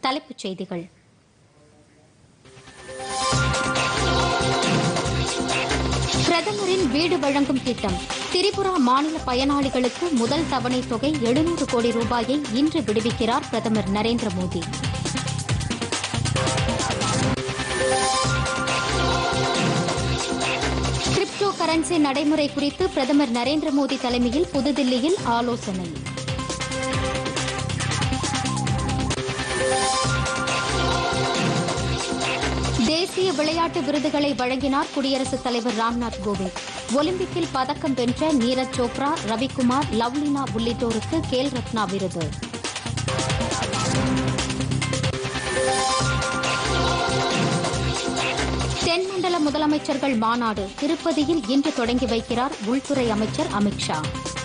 தலைப்புச் செய்திகள் பிரதமரின் வீடு வழங்கும் திட்டம் திரிபுரா மாநில பயனாளிகளுக்கு முதல் தவணை தொகை எழுநூறு கோடி ரூபாயை இன்று விடுவிக்கிறார் பிரதமர் நரேந்திர மோடி கிரிப்டோ கரன்சி நடைமுறை குறித்து பிரதமர் நரேந்திர மோடி தலைமையில் புதுதில்லியில் ஆலோசனை தேசிய விளையாட்டு விருதுகளை வழங்கினார் குடியரசுத் தலைவர் ராம்நாத் கோவிந்த் ஒலிம்பிக்கில் பதக்கம் வென்ற நீரஜ் சோப்ரா ரவிக்குமார் லவ்லினா உள்ளிட்டோருக்கு கேல் ரத்னா விருது தென்மண்டல முதலமைச்சர்கள் மாநாடு திருப்பதியில் இன்று தொடங்கி வைக்கிறார் உள்துறை அமைச்சர் அமித்ஷா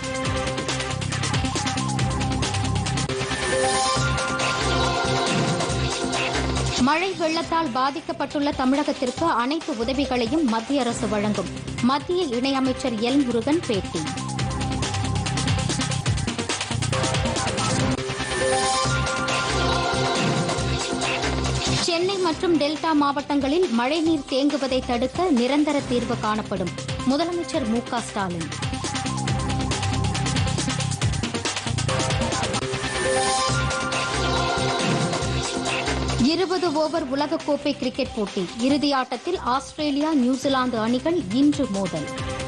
மழை வெள்ளத்தால் பாதிக்கப்பட்டுள்ள தமிழகத்திற்கு அனைத்து உதவிகளையும் மத்திய அரசு வழங்கும் மத்திய இணையமைச்சர் எல் முருகன் பேட்டி சென்னை மற்றும் டெல்டா மாவட்டங்களில் மழைநீர் தேங்குவதை தடுக்க நிரந்தர தீர்வு காணப்படும் முதலமைச்சர் மு க ஸ்டாலின் இருபது ஓவர் உலகக்கோப்பை கிரிக்கெட் போட்டி இறுதி ஆட்டத்தில் ஆஸ்திரேலியா நியூசிலாந்து அணிகள் இன்று மோதல்